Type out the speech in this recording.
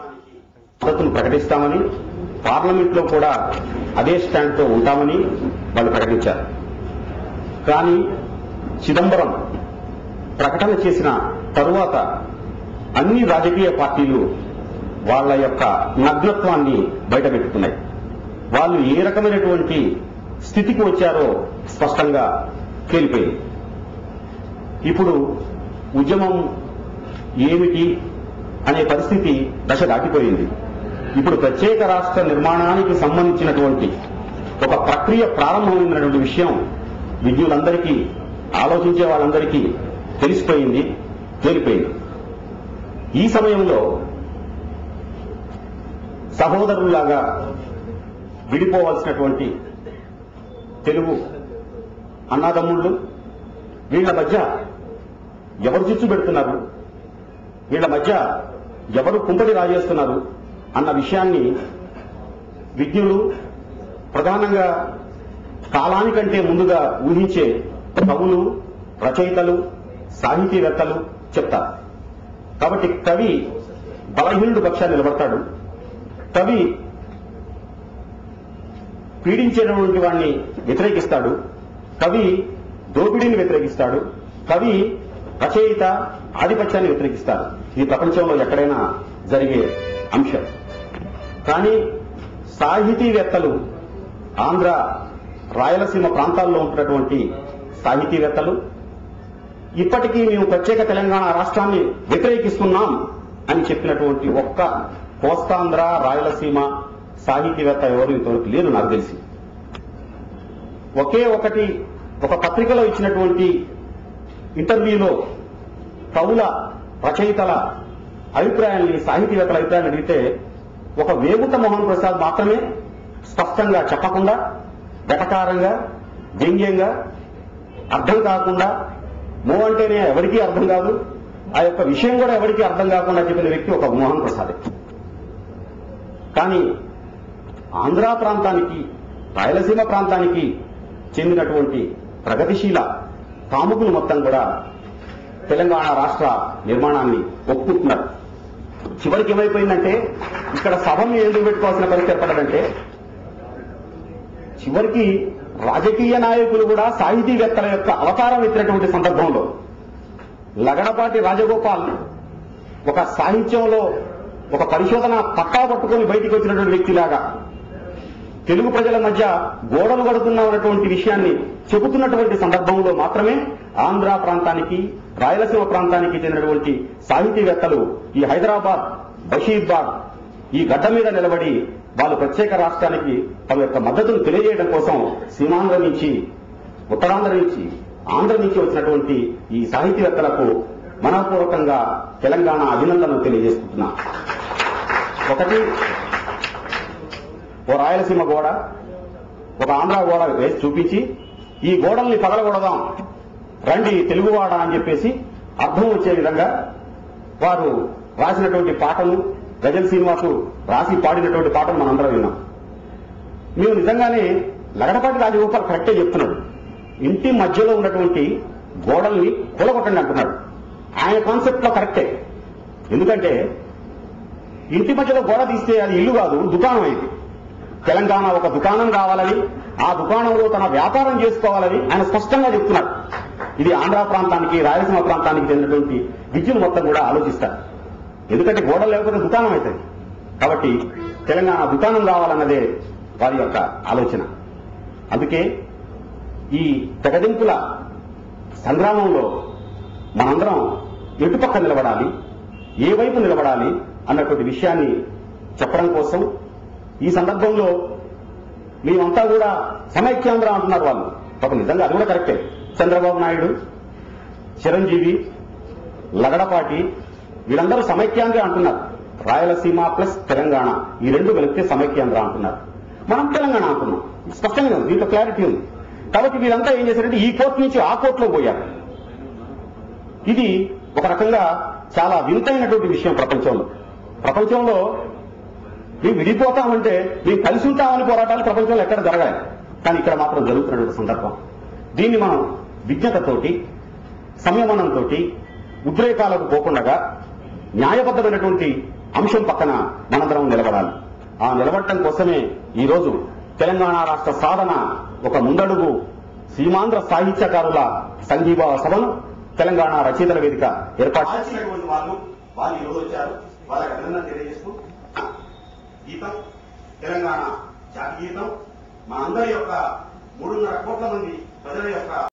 మద్దతును ప్రకటిస్తామని పార్లమెంట్ లో కూడా అదే స్టాండ్ తో ఉంటామని వాళ్ళు ప్రకటించారు కానీ చిదంబరం ప్రకటన చేసిన తరువాత అన్ని రాజకీయ పార్టీలు వాళ్ళ యొక్క నగ్నత్వాన్ని బయటపెట్టుకున్నాయి వాళ్ళు ఏ రకమైనటువంటి స్థితికి వచ్చారో స్పష్టంగా తేలిపోయింది ఇప్పుడు ఉద్యమం ఏమిటి అనే పరిస్థితి దశ దాటిపోయింది ఇప్పుడు ప్రత్యేక రాష్ట్ర నిర్మాణానికి సంబంధించినటువంటి ఒక ప్రక్రియ ప్రారంభమైనటువంటి విషయం విద్యులందరికీ ఆలోచించే వాళ్ళందరికీ తెలిసిపోయింది తేలిపోయింది ఈ సమయంలో సహోదరులాగా విడిపోవలసినటువంటి తెలుగు అన్నదమ్ముళ్ళు వీళ్ళ మధ్య ఎవరు చిచ్చు పెడుతున్నారు వీళ్ళ మధ్య ఎవరు కుంపటి రాజేస్తున్నారు అన్న విషయాన్ని విజ్ఞులు ప్రధానంగా కాలానికంటే ముందుగా ఊహించే కవులు రచయితలు సాహితీవేత్తలు చెప్తారు కాబట్టి కవి బలహీనుడు పక్షాన్ని నిలబడతాడు కవి పీడించేటువంటి వాడిని వ్యతిరేకిస్తాడు కవి దోపిడీని వ్యతిరేకిస్తాడు కవి రచయిత ఆధిపత్యాన్ని వ్యతిరేకిస్తాడు ఇది ప్రపంచంలో ఎక్కడైనా జరిగే అంశం కానీ సాహితీవేత్తలు ఆంధ్ర రాయలసీమ ప్రాంతాల్లో ఉంటున్నటువంటి సాహితీవేత్తలు ఇప్పటికీ మేము ప్రత్యేక తెలంగాణ రాష్ట్రాన్ని వ్యతిరేకిస్తున్నాం అని చెప్పినటువంటి ఒక్క కోస్తాంధ్ర రాయలసీమ సాహితీవేత్త ఎవరు ఇంతవరకు లేరు నాకు తెలిసి ఒకే ఒకటి ఒక పత్రికలో ఇచ్చినటువంటి ఇంటర్వ్యూలో కవుల రచయితల అభిప్రాయాన్ని సాహితీవేత్తల అభిప్రాయాన్ని అడిగితే ఒక వేగుత మోహన్ ప్రసాద్ మాత్రమే స్పష్టంగా చెప్పకుండా వెటకారంగా వ్యంగ్యంగా అర్థం కాకుండా మో అంటేనే ఎవరికీ అర్థం కాదు ఆ యొక్క విషయం కూడా ఎవరికీ అర్థం కాకుండా చెప్పిన వ్యక్తి ఒక మోహన్ ప్రసాదే కానీ ఆంధ్ర ప్రాంతానికి రాయలసీమ ప్రాంతానికి చెందినటువంటి ప్రగతిశీల కాముకులు మొత్తం కూడా తెలంగాణ రాష్ట్ర నిర్మాణాన్ని ఒప్పుకుంటున్నారు చివరికి ఏమైపోయిందంటే ఇక్కడ సభను ఎందుకు పెట్టుకోవాల్సిన పరిస్థితి ఏర్పడదంటే చివరికి రాజకీయ నాయకులు కూడా సాహితీవేత్తల యొక్క అవతారం ఎత్తినటువంటి సందర్భంలో లగడపాటి రాజగోపాల్ ఒక సాహిత్యంలో ఒక పరిశోధన పట్టా పట్టుకొని బయటికి వచ్చినటువంటి వ్యక్తిలాగా తెలుగు ప్రజల మధ్య గోడలు కడుతున్నామన్నటువంటి విషయాన్ని చెబుతున్నటువంటి సందర్భంలో మాత్రమే ఆంధ్ర ప్రాంతానికి రాయలసీమ ప్రాంతానికి చెందినటువంటి సాహితీవేత్తలు ఈ హైదరాబాద్ బషీర్బాగ్ ఈ గడ్డ మీద నిలబడి వాళ్ళు ప్రత్యేక రాష్ట్రానికి తమ యొక్క మద్దతును తెలియజేయడం కోసం సీమాంధ్ర నుంచి ఉత్తరాంధ్ర నుంచి ఆంధ్ర నుంచి వచ్చినటువంటి ఈ సాహితీవేత్తలకు మనపూర్వకంగా తెలంగాణ అభినందనలు తెలియజేసుకుంటున్నా ఒకటి ఓ రాయలసీమ గోడ ఒక ఆంధ్ర గోడ వేసి చూపించి ఈ గోడల్ని పగలగొడదాం రండి తెలుగువాడ అని చెప్పేసి అర్థం వచ్చే విధంగా వారు రాసినటువంటి పాటలు గజల్ శ్రీనివాసు రాసి పాడినటువంటి పాటలు మనందరం విన్నాం మేము నిజంగానే లగడపాటి రాజగోపాల్ కరెక్టే చెప్తున్నాడు ఇంటి మధ్యలో ఉన్నటువంటి గోడల్ని కూలగొట్టండి అంటున్నాడు ఆయన కాన్సెప్ట్ లో కరెక్టే ఎందుకంటే ఇంటి మధ్యలో గోడ తీస్తే అది ఇల్లు కాదు దుకాణం అయింది తెలంగాణ ఒక దుకాణం కావాలని ఆ దుకాణంలో తన వ్యాపారం చేసుకోవాలని ఆయన స్పష్టంగా చెప్తున్నాడు ఇది ఆంధ్ర ప్రాంతానికి రాయలసీమ ప్రాంతానికి చెందినటువంటి విద్యులు మొత్తం కూడా ఆలోచిస్తారు ఎందుకంటే గోడలు లేకపోతే దుకాణం అవుతుంది కాబట్టి తెలంగాణ దుకాణం కావాలన్నదే వారి యొక్క ఆలోచన అందుకే ఈ తెగదింపుల సంగ్రామంలో మనందరం ఎటుపక్క నిలబడాలి ఏ వైపు నిలబడాలి అన్నటువంటి విషయాన్ని చెప్పడం కోసం ఈ సందర్భంలో మేమంతా కూడా సమైక్యాంధ్ర అంటున్నారు వాళ్ళు పాపం నిజంగా అది కూడా కరెక్టే చంద్రబాబు నాయుడు చిరంజీవి లగడపాటి వీళ్ళందరూ సమైక్యాంధ్ర అంటున్నారు రాయలసీమ ప్లస్ తెలంగాణ ఈ రెండు కలిపితే సమైక్యాంధ్ర అంటున్నారు మనం తెలంగాణ అంటున్నాం స్పష్టంగా ఉంది దీంట్లో క్లారిటీ ఉంది కాబట్టి వీళ్ళంతా ఏం చేశారంటే ఈ కోర్టు నుంచి ఆ కోర్టులో పోయారు ఇది ఒక రకంగా చాలా వింతైనటువంటి విషయం ప్రపంచంలో ప్రపంచంలో మేము విడిపోతామంటే మేము కలిసి ఉంటామని పోరాటాలు ప్రపంచంలో ఎక్కడ జరగాలి కానీ ఇక్కడ మాత్రం జరుగుతున్నటువంటి సందర్భం దీన్ని మనం విజ్ఞతతోటి సంయమనంతో ఉద్రేకాలకు పోకుండా న్యాయబద్ధమైనటువంటి అంశం పక్కన మనందరం నిలబడాలి ఆ నిలబడటం కోసమే ఈ రోజు తెలంగాణ రాష్ట్ర సాధన ఒక ముందడుగు సీమాంధ్ర సాహిత్యకారుల సంఘీభావ సభను తెలంగాణ రచయితల వేదిక ఏర్పాటు చేసినటువంటి వాళ్ళు వాళ్ళు ఈరోజు వచ్చారు వాళ్ళకి అభినందన తెలియజేస్తూ గీతం తెలంగాణ జాతి గీతం మా అందరి యొక్క మూడున్నర కోట్ల మంది ప్రజల యొక్క